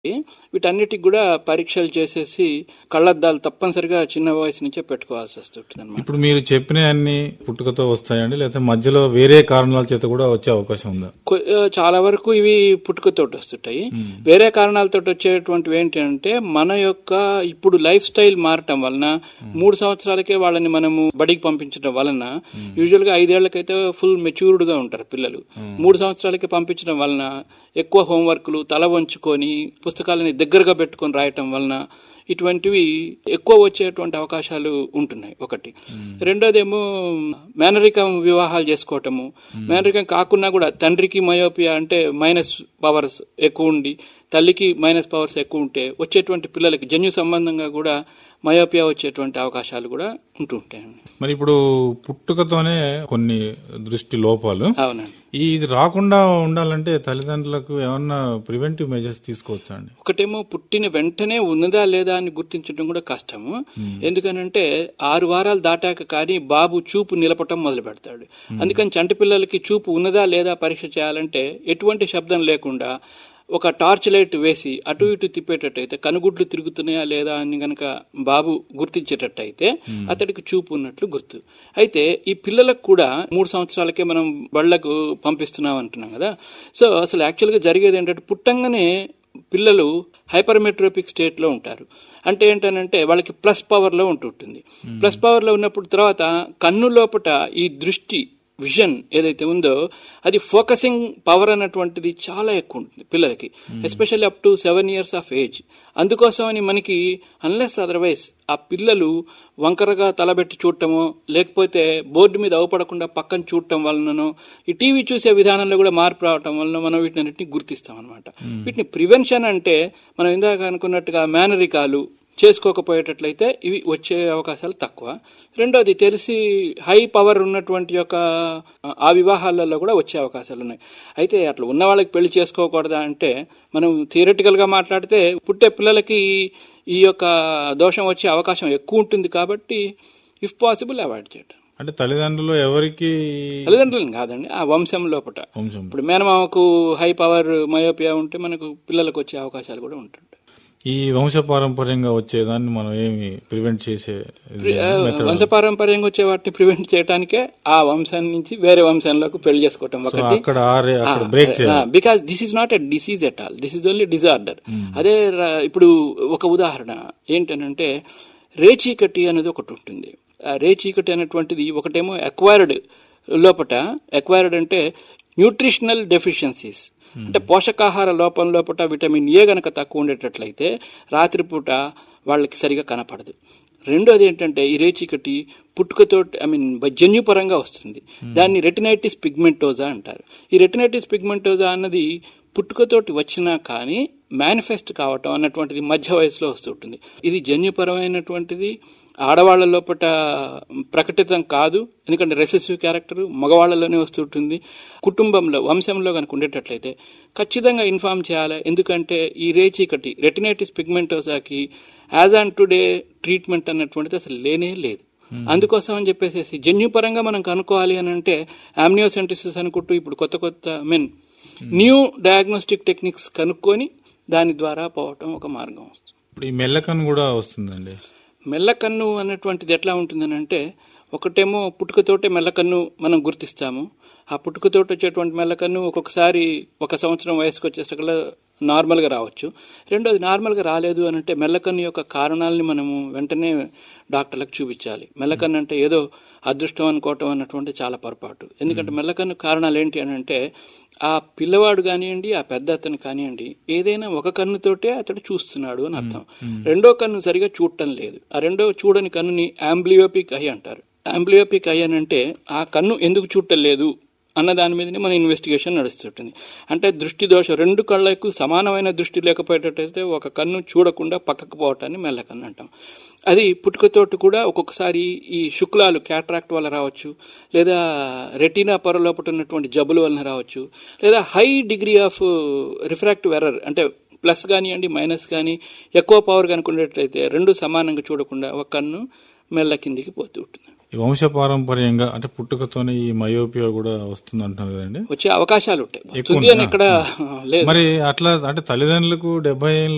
వీటన్నిటికి కూడా పరీక్షలు చేసేసి కళ్ళద్దాలు తప్పనిసరిగా చిన్న వయసు నుంచే పెట్టుకోవాల్సి వస్తుంటుంది అనమాట ఇప్పుడు మీరు చెప్పిన అన్ని పుట్టుకతో వస్తాయండి లేకపోతే మధ్యలో వేరే కారణాల చేత కూడా వచ్చే అవకాశం ఉందా కొ- ఆ, చాలా వరకు ఇవి పుట్టుకతోటి వస్తుంటాయి వేరే కారణాలతో వచ్చేటువంటివి ఏంటి అంటే మన యొక్క ఇప్పుడు లైఫ్ స్టైల్ మారటం వలన మూడు సంవత్సరాలకే వాళ్ళని మనము బడికి పంపించడం వలన యూజువల్ గా ఐదేళ్లకైతే ఫుల్ మెచ్యూర్డ్ గా ఉంటారు పిల్లలు మూడు సంవత్సరాలకి పంపించడం వలన ఎక్కువ హోంవర్క్లు తల వంచుకొని పుస్తకాలని దగ్గరగా పెట్టుకొని రాయటం వలన ఇటువంటివి ఎక్కువ వచ్చేటువంటి అవకాశాలు ఉంటున్నాయి ఒకటి రెండోదేమో మేనరికం వివాహాలు చేసుకోవటము మేనరికం కాకుండా కూడా తండ్రికి మయోపియా అంటే మైనస్ పవర్స్ ఎక్కువ ఉండి తల్లికి మైనస్ పవర్స్ ఎక్కువ ఉంటే వచ్చేటువంటి పిల్లలకి జన్యు సంబంధంగా కూడా మయోపియా వచ్చేటువంటి అవకాశాలు కూడా ఉంటుంటాయండి మరి ఇప్పుడు పుట్టుకతోనే కొన్ని దృష్టి లోపాలు అవునండి ఈ ఇది రాకుండా ఉండాలంటే తల్లిదండ్రులకు ఏమన్నా ప్రివెంటివ్ మెజర్స్ తీసుకోవచ్చా అండి ఒకటేమో పుట్టిన వెంటనే ఉన్నదా లేదా అని గుర్తించడం కూడా కష్టము ఎందుకనంటే ఆరు వారాలు దాటాక కానీ బాబు చూపు నిలపటం మొదలు పెడతాడు అందుకని చంటి పిల్లలకి చూపు ఉన్నదా లేదా పరీక్ష చేయాలంటే ఎటువంటి శబ్దం లేకుండా ఒక టార్చ్ లైట్ వేసి అటు ఇటు తిప్పేటట్టయితే కనుగుడ్లు తిరుగుతున్నాయా లేదా అని గనక బాబు గుర్తించేటట్టయితే అతడికి చూపు ఉన్నట్లు గుర్తు అయితే ఈ పిల్లలకు కూడా మూడు సంవత్సరాలకే మనం బళ్ళకు పంపిస్తున్నాం అంటున్నాం కదా సో అసలు యాక్చువల్గా జరిగేది ఏంటంటే పుట్టంగానే పిల్లలు హైపర్మెట్రోపిక్ స్టేట్ లో ఉంటారు అంటే ఏంటనంటే వాళ్ళకి ప్లస్ పవర్ లో ఉంటుంటుంది ప్లస్ పవర్ లో ఉన్నప్పుడు తర్వాత కన్ను లోపట ఈ దృష్టి విజన్ ఏదైతే ఉందో అది ఫోకసింగ్ పవర్ అన్నటువంటిది చాలా ఎక్కువ ఉంటుంది పిల్లలకి especially up to seven years of age అందుకోసమని మనకి అన్లెస్ అదర్వైజ్ ఆ పిల్లలు వంకరగా తలబెట్టి చూడటమో లేకపోతే బోర్డు మీద అవపడకుండా పక్కన చూడటం వలననో ఈ టీవీ చూసే విధానంలో కూడా మార్పు రావటం వలన మనం వీటిని గుర్తిస్తాం అనమాట వీటిని ప్రివెన్షన్ అంటే మనం ఇందాక అనుకున్నట్టుగా మేనరికాలు చేసుకోకపోయేటట్లయితే ఇవి వచ్చే అవకాశాలు తక్కువ రెండోది తెలిసి హై పవర్ ఉన్నటువంటి యొక్క ఆ వివాహాలలో కూడా వచ్చే అవకాశాలు ఉన్నాయి అయితే అట్లా ఉన్న వాళ్ళకి పెళ్లి చేసుకోకూడదా అంటే మనం థియరటికల్ గా మాట్లాడితే పుట్టే పిల్లలకి ఈ యొక్క దోషం వచ్చే అవకాశం ఎక్కువ ఉంటుంది కాబట్టి ఇఫ్ పాసిబుల్ అవాయిడ్ చేయడం అంటే తల్లిదండ్రులు ఎవరికి తల్లిదండ్రులను కాదండి ఆ వంశం లోపట వంశం ఇప్పుడు మేనమామకు హై పవర్ మయోపియా ఉంటే మనకు పిల్లలకు వచ్చే అవకాశాలు కూడా ఉంటుంటాయి ఈ వంశపారంపర్యంగా వచ్చేదాన్ని మనం ఏమి ప్రివెంట్ చేసే ఇది method? వంశపారంపర్యంగా వచ్చే వాటిని ప్రివెంట్ చేయడానికే ఆ వంశం నుంచి వేరే వంశంలోకి పెళ్లి చేసుకోవటం సో ఒకటి అక్కడ ఆరే అక్కడ బ్రేక్ చేయాలి because this is not a disease at all this is only disorder అదే ర- ఇప్పుడు ఒక ఉదాహరణ ఏంటనంటే రేచీకటి అనేది ఒకటి ఉంటుంది ఆ రేచీకటి అనేటువంటిది ఒకటేమో అక్వైర్డ్ లోపట అక్వైర్డ్ అంటే న్యూట్రిషనల్ డెఫిషియన్సీస్ అంటే పోషకాహార లోపం లోపట విటమిన్ ఏ గనక తక్కువ ఉండేటట్లయితే రాత్రిపూట వాళ్ళకి సరిగా కనపడదు రెండోది ఏంటంటే ఈ రేచీకటి పుట్టుకతో ఐ మీన్ జన్యుపరంగా వస్తుంది దాన్ని రెటినైటిస్ పిగ్మెంటోజా అంటారు ఈ రెటినైటిస్ పిగ్మెంటోజా అన్నది పుట్టుకతోటి వచ్చినా కానీ మేనిఫెస్ట్ కావటం అన్నటువంటిది మధ్య వయసులో వస్తుంటుంది ఇది జన్యుపరమైనటువంటిది ఆడవాళ్ల లోపట ప్రకటితం కాదు ఎందుకంటే రెసెసివ్ క్యారెక్టర్ మగవాళ్లలోనే వస్తుంటుంది కుటుంబంలో వంశంలో కనుక ఉండేటట్లయితే ఖచ్చితంగా ఇన్ఫార్మ్ చేయాలి ఎందుకంటే ఈ రేచీకటి రెటినైటిస్ పిగ్మెంటోసాకి యాజ్ ఆన్ టుడే ట్రీట్మెంట్ అన్నటువంటిది అసలు లేనే లేదు అందుకోసం అని చెప్పేసి జన్యుపరంగా మనం కనుక్కోవాలి అని అంటే ఆమ్నియోసెంటిసిస్ అనుకుంటూ ఇప్పుడు కొత్త కొత్త మీన్ న్యూ డయాగ్నోస్టిక్ టెక్నిక్స్ కనుక్కొని దాని ద్వారా పోవటం ఒక మార్గం వస్తుంది ఇప్పుడు ఈ మెల్లకన్ను కూడా వస్తుందండి మెల్లకన్ను అన్నటువంటిది ఎట్లా ఉంటుందని అంటే ఒకటేమో పుట్టుకతోటే మెల్లకన్ను మనం గుర్తిస్తాము ఆ పుట్టుకతోటి వచ్చేటువంటి మెల్లకన్ను ఒక్కొక్కసారి ఒక సంవత్సరం వయసుకు వచ్చేసరికల్లా నార్మల్గా రావచ్చు రెండోది నార్మల్గా రాలేదు అని అంటే మెల్లకన్ను యొక్క కారణాలని మనము వెంటనే డాక్టర్లకు చూపించాలి మెల్లకన్ను అంటే ఏదో అదృష్టం అనుకోవటం అన్నటువంటి చాలా పొరపాటు ఎందుకంటే మెల్లకన్ను కారణాలు ఏంటి అని అంటే ఆ పిల్లవాడు కానివ్వండి ఆ పెద్ద అతను కానివ్వండి ఏదైనా ఒక కన్నుతోటే అతడు చూస్తున్నాడు అని అర్థం రెండో కన్ను సరిగా చూడటం లేదు ఆ రెండో చూడని కన్నుని ఆంబ్లియోపిక్ ఐ అంటారు ఆంబ్లియోపిక్ ఐ అని అంటే ఆ కన్ను ఎందుకు చూడటం లేదు అన్న దాని మీదనే మన ఇన్వెస్టిగేషన్ నడుస్తుంటుంది అంటే దృష్టి దోషం రెండు కళ్ళకు సమానమైన దృష్టి లేకపోయేటట్టయితే ఒక కన్ను చూడకుండా పక్కకు పోవటాన్ని మెల్లకన్ను అంటాం అది పుట్టుకతోటి కూడా ఒక్కొక్కసారి ఈ శుక్లాలు క్యాట్రాక్ట్ వల్ల రావచ్చు లేదా రెటీనా పొర లోపల ఉన్నటువంటి జబ్బుల వలన రావచ్చు లేదా high degree of refractive error అంటే ప్లస్ కానివ్వండి మైనస్ కానీ ఎక్కువ పవర్ కనుకునేటట్లయితే రెండు సమానంగా చూడకుండా ఒక కన్ను మెల్ల కిందికి పోతూ ఉంటుంది ఈ వంశపారంపర్యంగా అంటే పుట్టుకతోనే ఈ మయోపియా కూడా వస్తుంది అంటున్నారు కదండి వచ్చే అవకాశాలు ఉంటాయి ఎక్కువ వస్తుంది అని ఇక్కడ లేదు మరి అట్లా అంటే తల్లిదండ్రులకు డెబ్బై ఏళ్ళ